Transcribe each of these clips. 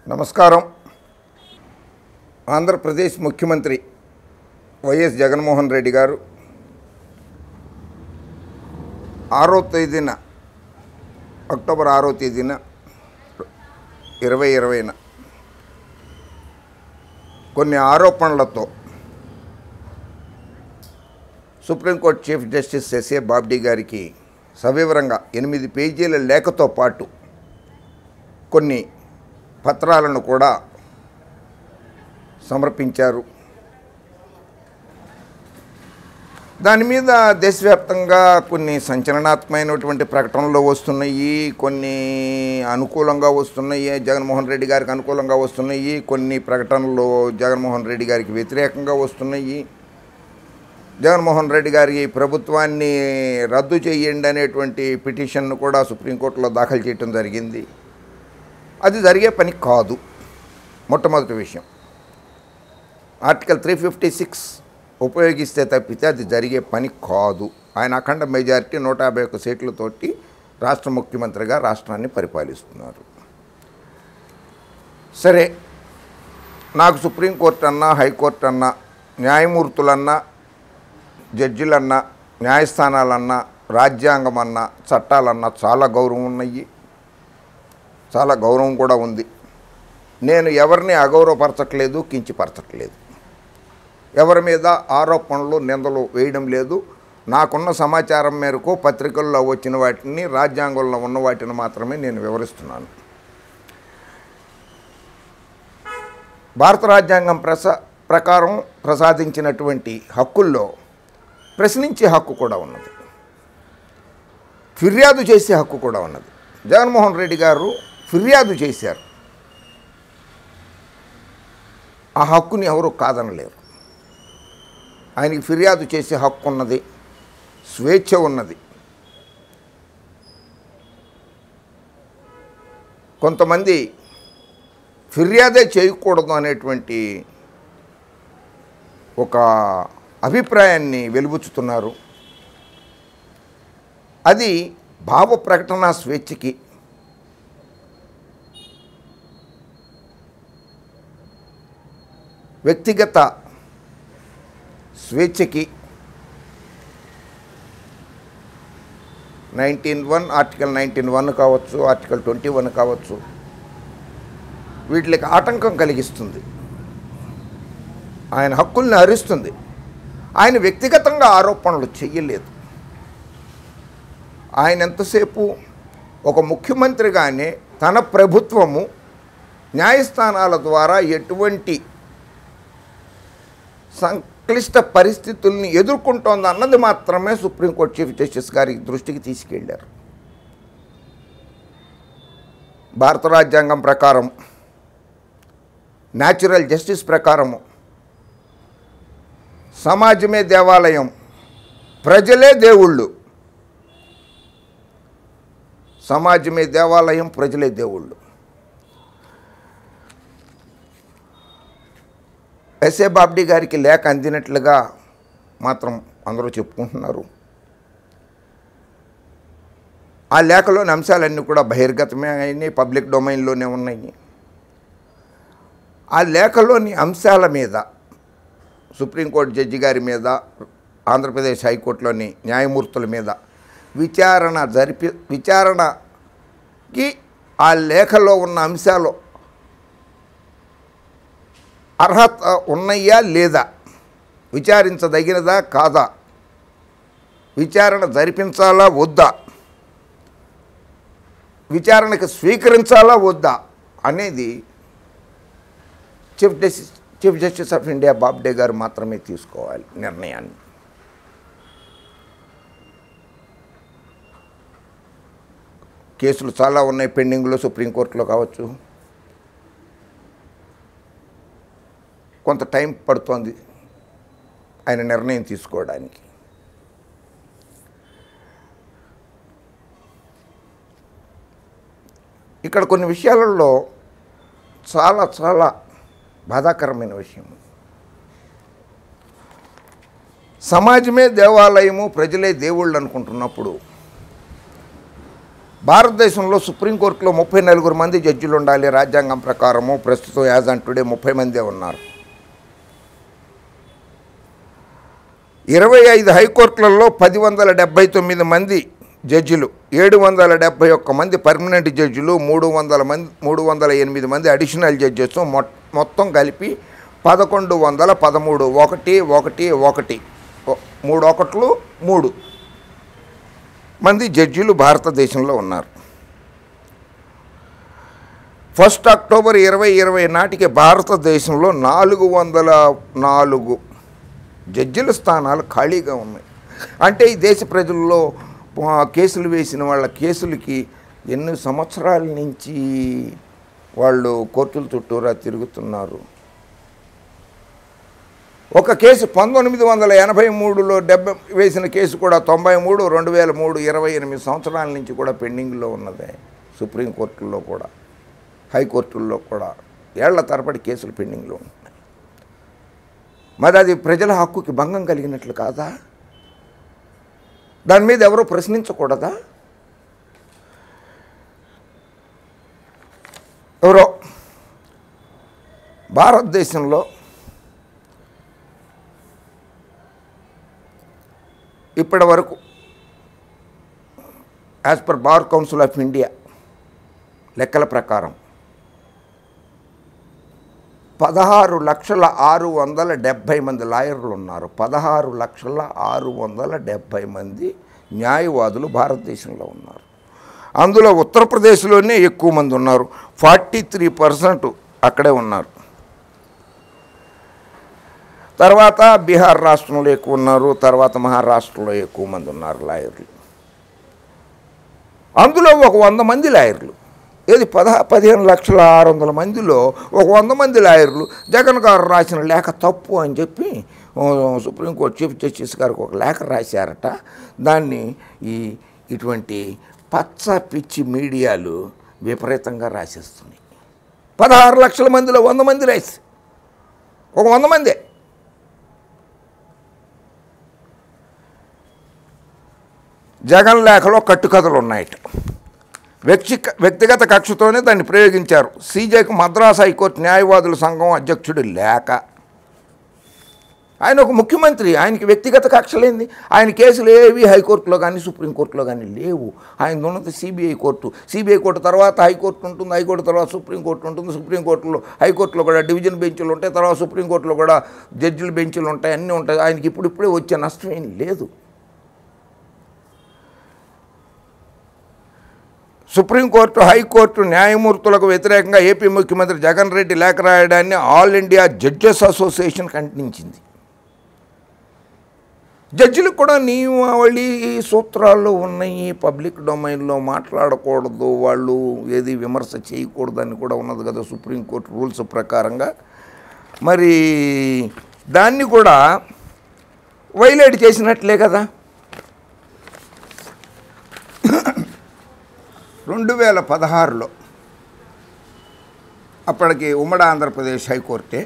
నమస్కారం ఆంధ్రప్రదేశ్ ముఖ్యమంత్రి వైఎస్ జగన్మోహన్ రెడ్డి గారు ఆరో తేదీన అక్టోబర్ ఆరో తేదీన ఇరవై ఇరవైన కొన్ని ఆరోపణలతో Supreme Court chief justice S A Bobde గారికి సవివరంగా ఎనిమిది పేజీల లేఖతో పాటు కొన్ని పత్రాలను కూడా సమర్పించారు దాని మీద దేశవ్యాప్తంగా కొన్ని సంచలనాత్మకమైనటువంటి ప్రకటనలు వస్తున్నాయి కొన్ని అనుకూలంగా వస్తున్నాయి జగన్మోహన్ రెడ్డి గారికి అనుకూలంగా వస్తున్నాయి కొన్ని ప్రకటనలు జగన్మోహన్ రెడ్డి గారికి వ్యతిరేకంగా వస్తున్నాయి జగన్మోహన్ రెడ్డి గారి ప్రభుత్వాన్ని రద్దు చేయండి అనేటువంటి పిటిషన్ను కూడా సుప్రీంకోర్టులో దాఖలు చేయటం జరిగింది అది జరిగే పని కాదు మొట్టమొదటి విషయం ఆర్టికల్ త్రీ ఫిఫ్టీ సిక్స్ ఉపయోగిస్తే తప్పితే అది జరిగే పని కాదు ఆయన అఖండ మెజారిటీ నూట యాభై ఒక్క సీట్లతోటి రాష్ట్ర ముఖ్యమంత్రిగా రాష్ట్రాన్ని పరిపాలిస్తున్నారు సరే నాకు సుప్రీంకోర్టు అన్నా హైకోర్టు అన్నా న్యాయమూర్తులన్నా జడ్జిలన్నా న్యాయస్థానాలన్నా రాజ్యాంగం అన్నా చట్టాలన్నా చాలా గౌరవం ఉన్నాయి చాలా గౌరవం కూడా ఉంది నేను ఎవరిని అగౌరవపరచట్లేదు కించిపరచట్లేదు ఎవరి మీద ఆరోపణలు నిందలు వేయడం లేదు నాకున్న సమాచారం మేరకు పత్రికల్లో వచ్చిన వాటిని రాజ్యాంగంలో ఉన్న వాటిని మాత్రమే నేను వివరిస్తున్నాను భారత రాజ్యాంగం ప్రసా ప్రకారం ప్రసాదించినటువంటి హక్కుల్లో ప్రశ్నించే హక్కు కూడా ఉన్నది ఫిర్యాదు చేసే హక్కు కూడా ఉన్నది జగన్మోహన్ రెడ్డి గారు ఫిర్యాదు చేశారు ఆ హక్కుని ఎవరు కాదనలేరు ఆయనకి ఫిర్యాదు చేసే హక్కు ఉన్నది స్వేచ్ఛ ఉన్నది కొంతమంది ఫిర్యాదే చేయకూడదు అనేటువంటి ఒక అభిప్రాయాన్ని వెలుబుచ్చుతున్నారు అది భావ ప్రకటన స్వేచ్ఛకి వ్యక్తిగత స్వేచ్ఛకి nineteen one article nineteen one కావచ్చు ఆర్టికల్ ట్వంటీ వన్ కావచ్చు వీటికి ఆటంకం కలిగిస్తుంది ఆయన హక్కుల్ని హరిస్తుంది ఆయన వ్యక్తిగతంగా ఆరోపణలు చెయ్యలేదు ఆయన ఎంతసేపు ఒక ముఖ్యమంత్రిగానే తన ప్రభుత్వము న్యాయస్థానాల ద్వారా ఎటువంటి సంక్లిష్ట పరిస్థితుల్ని ఎదుర్కొంటోంది అన్నది మాత్రమే సుప్రీంకోర్టు చీఫ్ జస్టిస్ గారి దృష్టికి తీసుకెళ్లారు భారత రాజ్యాంగం ప్రకారం న్యాచురల్ జస్టిస్ ప్రకారము సమాజమే దేవాలయం ప్రజలే దేవుళ్ళు సమాజమే దేవాలయం ప్రజలే దేవుళ్ళు ఎస్ఏ బాబ్డీ గారికి లేఖ అందినట్లుగా మాత్రం అందరూ చెప్పుకుంటున్నారు ఆ లేఖలోని అంశాలన్నీ కూడా బహిర్గతమే అయినాయి పబ్లిక్ డొమైన్లోనే ఉన్నాయి ఆ లేఖలోని అంశాల మీద సుప్రీంకోర్టు జడ్జి గారి మీద ఆంధ్రప్రదేశ్ హైకోర్టులోని న్యాయమూర్తుల మీద విచారణ జరిపి విచారణకి ఆ లేఖలో ఉన్న అంశాలు అర్హత ఉన్నాయా లేదా విచారించదగినదా కాదా విచారణ జరిపించాలా వద్దా విచారణకు స్వీకరించాలా వద్దా అనేది chief justice chief justice of India Bobde గారు మాత్రమే తీసుకోవాలి నిర్ణయాన్ని కేసులు చాలా ఉన్నాయి పెండింగ్లో సుప్రీంకోర్టులో కావచ్చు కొంత టైం పడుతోంది ఆయన నిర్ణయం తీసుకోవడానికి ఇక్కడ కొన్ని విషయాలలో చాలా చాలా బాధాకరమైన విషయం సమాజమే దేవాలయము ప్రజలే దేవుళ్ళు అనుకుంటున్నప్పుడు భారతదేశంలో సుప్రీంకోర్టులో ముప్పై నలుగురు మంది జడ్జిలు ఉండాలి రాజ్యాంగం ప్రకారము ప్రస్తుతం యాజ్ అండ్ టుడే ముప్పై మందే ఉన్నారు ఇరవై ఐదు హైకోర్టులలో పది వందల డెబ్బై తొమ్మిది మంది జడ్జిలు ఏడు వందల డెబ్బై ఒక్క మంది పర్మనెంట్ జడ్జిలు మూడు వందల మంది మూడు వందల ఎనిమిది మంది అడిషనల్ జడ్జెస్ మొత్తం కలిపి పదకొండు వందల పదమూడు ఒకటి ఒకటి ఒకటి ఓ- మూడు ఒకట్లు మూడు మంది జడ్జిలు భారతదేశంలో ఉన్నారు ఫస్ట్ అక్టోబర్ ఇరవై ఇరవై నాటికి భారతదేశంలో నాలుగు వందల నాలుగు జడ్జిల స్థానాలు ఖాళీగా ఉన్నాయి అంటే ఈ దేశ ప్రజల్లో ఆ, కేసులు వేసిన వాళ్ళ కేసులకి ఎన్ని సంవత్సరాల నుంచి వాళ్ళు కోర్టుల చుట్టూరా తిరుగుతున్నారు ఒక కేసు పంతొమ్మిది వందల ఎనభై మూడులో డెబ్బై వేసిన కేసు కూడా తొంభై మూడు రెండు వేల మూడు ఇరవై ఎనిమిది సంవత్సరాల నుంచి కూడా పెండింగ్లో ఉన్నదే సుప్రీంకోర్టుల్లో కూడా హైకోర్టుల్లో కూడా ఏళ్ల తరబడి కేసులు పెండింగ్లో ఉన్నాయి మరి అది ప్రజల హక్కుకి భంగం కలిగినట్లు కాదా దాని మీద ఎవరు ప్రశ్నించకూడదా ఎవరో భారతదేశంలో ఇప్పటి వరకు as per Bar Council of India లెక్కల ప్రకారం పదహారు లక్షల ఆరు వందల డెబ్భై మంది లాయర్లు ఉన్నారు పదహారు లక్షల ఆరు వందల డెబ్భై మంది న్యాయవాదులు భారతదేశంలో ఉన్నారు అందులో ఉత్తరప్రదేశ్లోనే ఎక్కువ మంది ఉన్నారు ఫార్టీ త్రీ పర్సెంట్ అక్కడే ఉన్నారు తర్వాత బీహార్ రాష్ట్రంలో ఎక్కువ ఉన్నారు తర్వాత మహారాష్ట్రలో ఎక్కువ మంది ఉన్నారు లాయర్లు అందులో ఒక వంద మంది లాయర్లు ఏది పద పదిహేను లక్షల ఆరు వందల మందిలో ఒక వంద మంది లాయర్లు జగన్ గారు రాసిన లేఖ తప్పు అని చెప్పి ఆ, సుప్రీంకోర్టు చీఫ్ జస్టిస్ గారికి ఒక లేఖ రాశారట దాన్ని ఈ ఇటువంటి పచ్చ పిచ్చి మీడియాలు విపరీతంగా రాసేస్తున్నాయి పదహారు లక్షల మందిలో వంద మంది రాసి ఒక వంద మందే జగన్ లేఖలో కట్టుకథలు ఉన్నాయట వ్యక్తి వ్యక్తిగత కక్షతోనే దాన్ని ప్రయోగించారు సీజేకి మద్రాస్ హైకోర్టు న్యాయవాదుల సంఘం అధ్యక్షుడు లేక ఆయన ఒక ముఖ్యమంత్రి ఆయనకి వ్యక్తిగత కక్షలేంది ఆయన కేసులు ఏవి హైకోర్టులో కానీ సుప్రీంకోర్టులో కానీ లేవు ఆయన ఉన్నది సిబిఐ కోర్టు సిబిఐ కోర్టు తర్వాత హైకోర్టు ఉంటుంది హైకోర్టు తర్వాత సుప్రీంకోర్టు ఉంటుంది సుప్రీంకోర్టులో హైకోర్టులో కూడా డివిజన్ బెంచ్లు ఉంటాయి తర్వాత సుప్రీంకోర్టులో కూడా జడ్జిల బెంచ్లు ఉంటాయి అన్నీ ఉంటాయి ఆయనకి ఇప్పుడు ఇప్పుడే వచ్చే నష్టం ఏం లేదు సుప్రీంకోర్టు హైకోర్టు న్యాయమూర్తులకు వ్యతిరేకంగా ఏపీ ముఖ్యమంత్రి జగన్ రెడ్డి లేఖ రాయడాన్ని ఆల్ ఇండియా జడ్జెస్ అసోసియేషన్ ఖండించింది జడ్జిలకు కూడా నియమావళి సూత్రాల్లో ఉన్నాయి పబ్లిక్ డొమైన్లో మాట్లాడకూడదు వాళ్ళు ఏది విమర్శ చేయకూడదని కూడా ఉన్నది కదా సుప్రీంకోర్టు రూల్స్ ప్రకారంగా మరి దాన్ని కూడా వైలేట్ చేసినట్లే కదా రెండు వేల పదహారులో అప్పటికి ఉమ్మడి ఆంధ్రప్రదేశ్ హైకోర్టే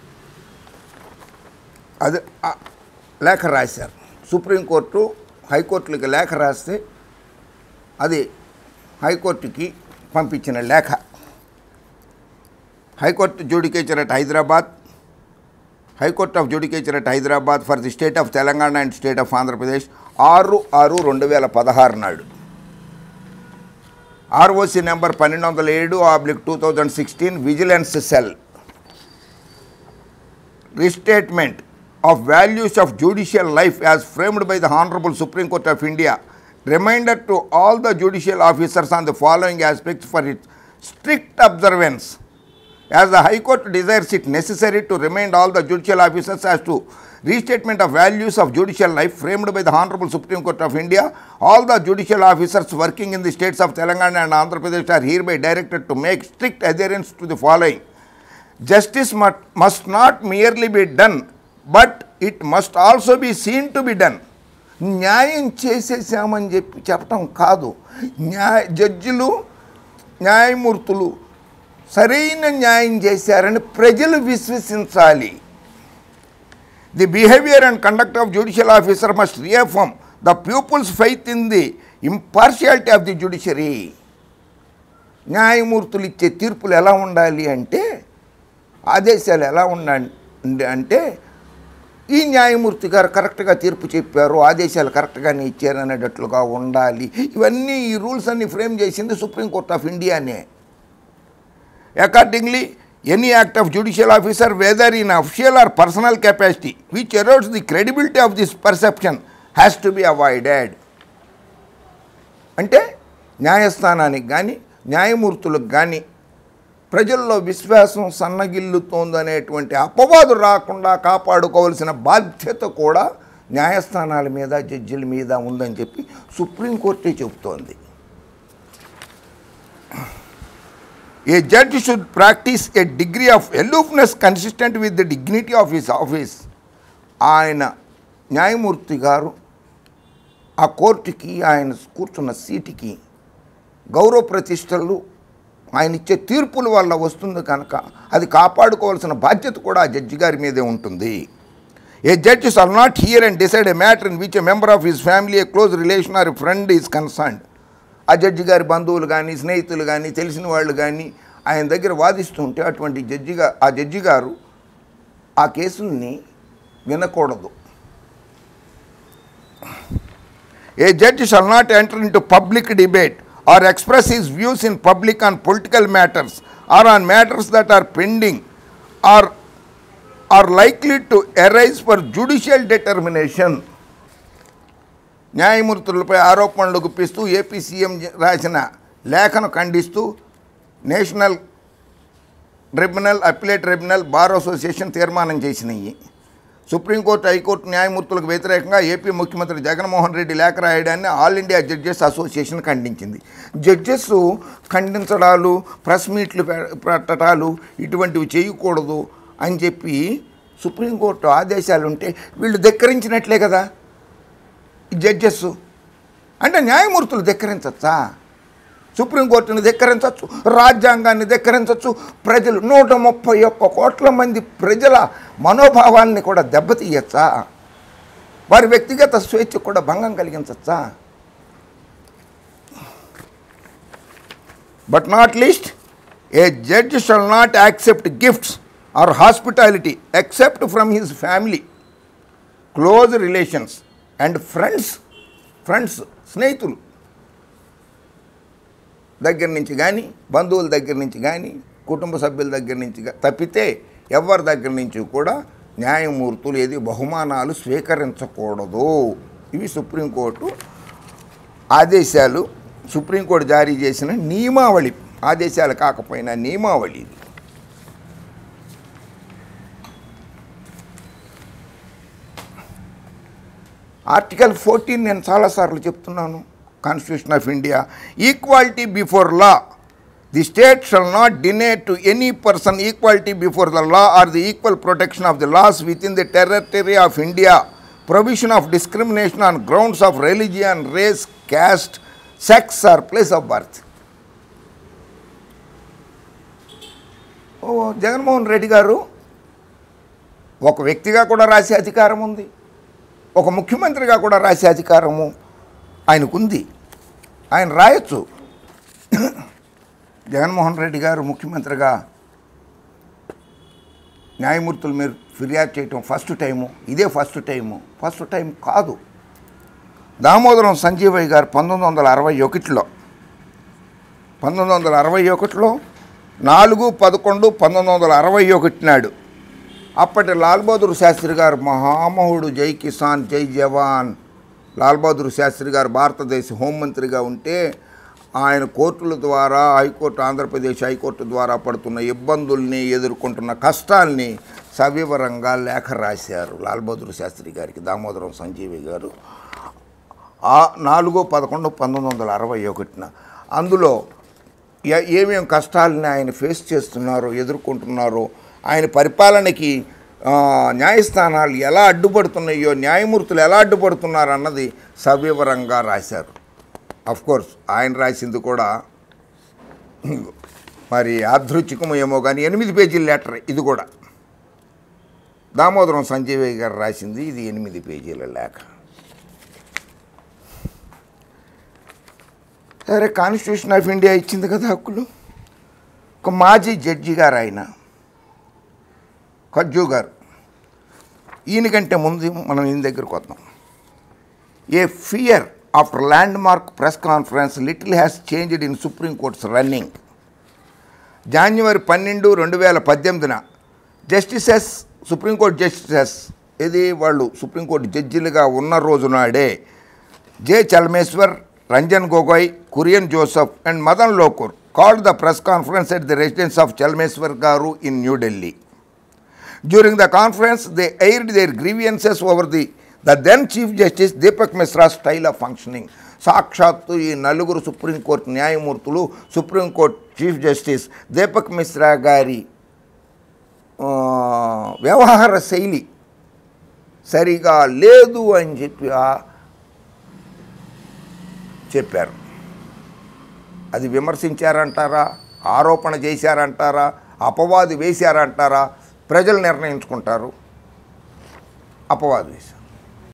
అది ఆ లేఖ రాశారు సుప్రీంకోర్టు హైకోర్టులకి లేఖ రాస్తే అది హైకోర్టుకి పంపించిన లేఖ High Court Judicature at Hyderabad High Court of Judicature at Hyderabad for the State of Telangana and State of Andhra Pradesh ఆరు ఆరు రెండు వేల పదహారు నాడు ఆర్ఓసి నెంబర్ పన్నెండు వందల ఏడు oblique two thousand sixteen vigilance cell restatement of values of judicial life as framed by the honourable Supreme Court of India reminder to all the judicial officers on the following aspects for it strict observance As the High Court desires it necessary to remind all the judicial officers as to restatement of values of judicial life framed by the Honorable Supreme Court of India, all the judicial officers working in the states of Telangana and Andhra Pradesh are hereby directed to make strict adherence to the following. Justice must, must not merely be done, but it must also be seen to be done. న్యాయం చేసేసామని చెప్పి చెప్పటం కాదు న్యాయ జడ్జిలు న్యాయమూర్తులు సరైన న్యాయం చేశారని ప్రజలు విశ్వసించాలి the behaviour and conduct of judicial officer must reaffirm the people's faith in the impartiality of the judiciary న్యాయమూర్తులు ఇచ్చే తీర్పులు ఎలా ఉండాలి అంటే ఆదేశాలు ఎలా ఉండాలి అంటే ఈ న్యాయమూర్తి గారు కరెక్ట్గా తీర్పు చెప్పారు ఆదేశాలు కరెక్ట్గానే ఇచ్చారు అనేటట్లుగా ఉండాలి ఇవన్నీ ఈ రూల్స్ అన్ని ఫ్రేమ్ చేసింది సుప్రీంకోర్ట్ ఆఫ్ ఇండియానే accordingly any act of judicial officer whether in official or personal capacity which erodes the credibility of this perception has to be avoided అంటే న్యాయస్థానానికి కానీ న్యాయమూర్తులకు కానీ ప్రజల్లో విశ్వాసం సన్నగిల్లుతోందనేటువంటి అపవాదు రాకుండా కాపాడుకోవాల్సిన బాధ్యత కూడా న్యాయస్థానాల మీద జడ్జిల మీద ఉందని చెప్పి సుప్రీంకోర్టే చెబుతోంది a judge should practise a degree of aloofness consistent with the dignity of his office ఆయన న్యాయమూర్తి గారు ఆ కోర్టుకి ఆయన కూర్చున్న సీటుకి గౌరవ ప్రతిష్టలు ఆయన ఇచ్చే తీర్పుల వల్ల వస్తుంది కనుక అది కాపాడుకోవాల్సిన బాధ్యత కూడా ఆ జడ్జి గారి మీదే ఉంటుంది a judge shall not hear and decide a matter in which a member of his family a close relation or friend is concerned ఆ జడ్జి గారి బంధువులు కానీ స్నేహితులు కానీ తెలిసిన వాళ్ళు కానీ ఆయన దగ్గర వాదిస్తుంటే అటువంటి జడ్జిగా ఆ జడ్జి గారు ఆ కేసుల్ని వినకూడదు a judge shall not enter into public debate or express his views in public on political matters or on matters that are pending or or likely to arise for judicial determination న్యాయమూర్తులపై ఆరోపణలు గుప్పిస్తూ AP CM రాసిన లేఖను ఖండిస్తూ National Tribunal Appellate Tribunal Bar Association తీర్మానం చేసినాయి supreme court high court న్యాయమూర్తులకు వ్యతిరేకంగా AP ముఖ్యమంత్రి జగన్మోహన్ రెడ్డి లేఖ రాయడాన్ని ఆల్ ఇండియా జడ్జెస్ అసోసియేషన్ ఖండించింది జడ్జెస్ ఖండించడాలు ప్రెస్ మీట్లు పె- పెట్టడాలు ఇటువంటివి చేయకూడదు అని చెప్పి సుప్రీంకోర్టు ఆదేశాలు ఉంటే వీళ్ళు ధిక్కరించినట్లే కదా ఈ జడ్జెస్ అంటే న్యాయమూర్తులు ధిక్కరించచ్చా సుప్రీంకోర్టుని ధిక్కరించవచ్చు రాజ్యాంగాన్ని ధిక్కరించవచ్చు ప్రజలు నూట ముప్పై ఒక్క కోట్ల మంది ప్రజల మనోభావాల్ని కూడా దెబ్బతీయచ్చా వారి వ్యక్తిగత స్వేచ్ఛ కూడా భంగం కలిగించచ్చా but not least a judge shall not accept gifts or hospitality except from his family close relations and friends friends స్నేహితులు దగ్గర నుంచి కానీ బంధువుల దగ్గర నుంచి కానీ కుటుంబ సభ్యుల దగ్గర నుంచి గా- తప్పితే ఎవరి దగ్గర నుంచి కూడా న్యాయమూర్తులు ఏది బహుమానాలు స్వీకరించకూడదు ఇవి సుప్రీంకోర్టు ఆదేశాలు సుప్రీంకోర్టు జారీ చేసిన నియమావళి ఆదేశాలు కాకపోయినా నియమావళి ఇది ఆర్టికల్ ఫోర్టీన్ నేను చాలాసార్లు చెప్తున్నాను Constitution of India equality before law the state shall not deny to any person equality before the law or the equal protection of the laws within the territory of India provision of discrimination on grounds of religion race caste sex or place of birth ఓ జగన్మోహన్ రెడ్డి గారు ఒక వ్యక్తిగా కూడా రాసే అధికారం ఉంది ఒక ముఖ్యమంత్రిగా కూడా రాసే అధికారము ఆయనకుంది ఆయన రాయొచ్చు జగన్మోహన్ రెడ్డి గారు ముఖ్యమంత్రిగా న్యాయమూర్తులు మీరు ఫిర్యాదు చేయటం ఫస్ట్ టైము ఇదే ఫస్ట్ టైము ఫస్ట్ టైం కాదు దామోదరం సంజీవయ్య గారు పంతొమ్మిది వందల అరవై ఒకటిలో పంతొమ్మిది వందల అరవై ఒకటిలో నాలుగు పదకొండు పంతొమ్మిది వందల అరవై ఒకటి నాడు అప్పటి లాల్ బహదూర్ శాస్త్రి గారు మహామహుడు జై కిసాన్ జై జవాన్ లాల్ బహదూర్ శాస్త్రి గారు భారతదేశ హోంమంత్రిగా ఉంటే ఆయన కోర్టుల ద్వారా హైకోర్టు ఆంధ్రప్రదేశ్ హైకోర్టు ద్వారా పడుతున్న ఇబ్బందుల్ని ఎదుర్కొంటున్న కష్టాల్ని సవివరంగా లేఖ రాశారు లాల్ బహదూర్ శాస్త్రి గారికి దామోదరం సంజీవి గారు ఆ నాలుగో పదకొండు పంతొమ్మిది వందల అరవై ఒకటిన అందులో ఏ- ఏమేం కష్టాలని ఆయన ఫేస్ చేస్తున్నారో ఎదుర్కొంటున్నారో ఆయన పరిపాలనకి ఆ, న్యాయస్థానాలు ఎలా అడ్డుపడుతున్నాయో న్యాయమూర్తులు ఎలా అడ్డుపడుతున్నారు అన్నది సవివరంగా రాశారు అఫ్ కోర్స్ ఆయన రాసింది కూడా మరి యాదృచ్ఛికము ఏమో కానీ ఎనిమిది పేజీల లెటర్ ఇది కూడా దామోదరం సంజీవయ్య గారు రాసింది ఇది ఎనిమిది పేజీల లేఖ సరే కాన్స్టిట్యూషన్ ఆఫ్ ఇండియా ఇచ్చింది కదా హక్కులు ఒక మాజీ జడ్జి గారు ఆయన ఖర్జు గారు ఈయనకంటే ముందు మనం ఈయన దగ్గరకు వద్దాం a year after landmark press conference little has changed in Supreme Court's running January పన్నెండు రెండు వేల పద్దెనిమిదిన జస్టిసెస్ సుప్రీంకోర్టు జస్టిసెస్ ఇది వాళ్ళు సుప్రీంకోర్టు జడ్జిలుగా ఉన్న రోజు నాడే J Chelameswar Ranjan Gogoi Kurian Joseph and Madan Lokur called the press conference at the residence of Chelameswar గారు in New Delhi during the conference they aired their grievances over the the then chief justice Dipak Misra style of functioning సాక్షాత్తు ఈ నలుగురు Supreme Court న్యాయమూర్తులు Supreme Court chief justice Dipak Misra గారి ఆ, వ్యవహార శైలి సరిగా లేదు అని చెప్పి ఆ- చెప్పారు అది విమర్శించారంటారా ఆరోపణ చేశారంటారా అపవాదు వేశారంటారా ప్రజలు నిర్ణయించుకుంటారు అపవాదు వేశారు